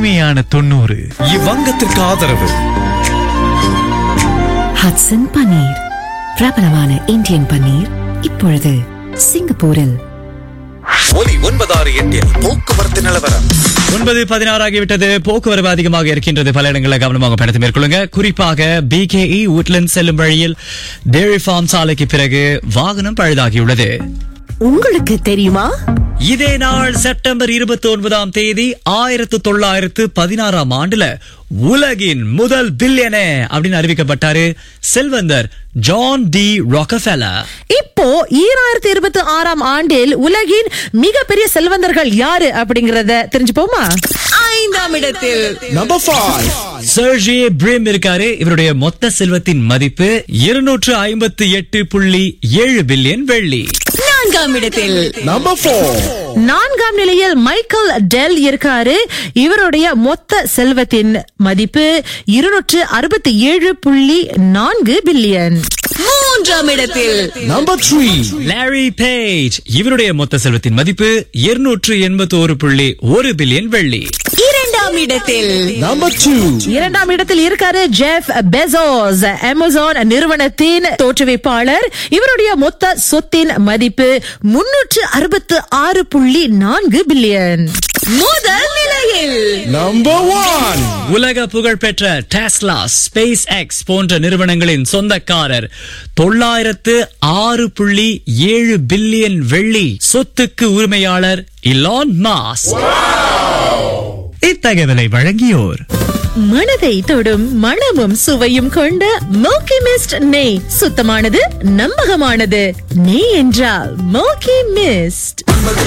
இனிமையான தொண்ணூறு இவ்வங்கத்திற்கு ஆதரவு ஹட்சன் பன்னீர் பிரபலமான இந்தியன் பன்னீர் இப்பொழுது சிங்கப்பூரில் ஒலி ஒன்பதாறு எட்டில் போக்குவரத்து நிலவரம் ஒன்பது பதினாறு ஆகிவிட்டது போக்குவரவு அதிகமாக இருக்கின்றது பல இடங்களில் கவனமாக பயணத்தை மேற்கொள்ளுங்க குறிப்பாக பிகேஇ உட்லண்ட் செல்லும் வழியில் டேரி ஃபார்ம் சாலைக்கு பிறகு வாகனம் பழுதாகியுள்ளது உங்களுக்கு தெரியுமா இதே நாள் செப்டம்பர் இருபத்தி ஒன்பதாம் தேதி ஆயிரத்து தொள்ளாயிரத்து பதினாறாம் ஆண்டுல உலகின் முதல் பில்லியனே அப்படின்னு அறிவிக்கப்பட்டாரு செல்வந்தர் ஜான் டி ராக்கஃபெல்லர் இப்போ ஈராயிரத்தி இருபத்தி ஆறாம் ஆண்டில் உலகின் மிகப்பெரிய செல்வந்தர்கள் யாரு அப்படிங்கறத தெரிஞ்சுப்போமா ஐந்தாம் இடத்தில் நம்பர் ஃபைவ் சர்ஜே பிரிம் இருக்காரு இவருடைய மொத்த செல்வத்தின் மதிப்பு இருநூற்று ஐம்பத்தி எட்டு புள்ளி ஏழு பில்லியன் வெள்ளி நான்காம் இடத்தில் நம்பர் ஃபோர் நான்காம் நிலையில் மைக்கேல் டெல் இருக்காரு இவருடைய மொத்த செல்வத்தின் மதிப்பு இருநூற்று அறுபத்தி ஏழு புள்ளி நான்கு பில்லியன் மூன்றாம் இடத்தில் நம்பர் த்ரீ லாரி பேஜ் இவருடைய மொத்த செல்வத்தின் மதிப்பு இருநூற்று எண்பத்தி ஒரு புள்ளி ஒரு பில்லியன் வெள்ளி இரண்டாம் இடத்தில் நம்பர் டூ இரண்டாம் இடத்தில் இருக்காரு ஜெஃப் பெசோஸ் அமேசான் நிறுவனத்தின் தோற்றுவிப்பாளர் இவருடைய மொத்த சொத்தின் மதிப்பு முன்னூற்று அறுபத்து ஆறு புள்ளி நான்கு பில்லியன் முதல் நிலையில் நம்பர் ஒன் உலக புகழ்பெற்ற டெஸ்லா ஸ்பேஸ் எக்ஸ் போன்ற நிறுவனங்களின் சொந்தக்காரர் தொள்ளாயிரத்து ஆறு புள்ளி ஏழு பில்லியன் வெள்ளி சொத்துக்கு உரிமையாளர் இலான் மாஸ் இத்தகவலை வழங்கியோர் மனதை தொடும் மணமும் சுவையும் கொண்ட மோக்கி மிஸ்ட் நெய் சுத்தமானது நம்பகமானது நெய் என்றால் மோக்கி மிஸ்ட்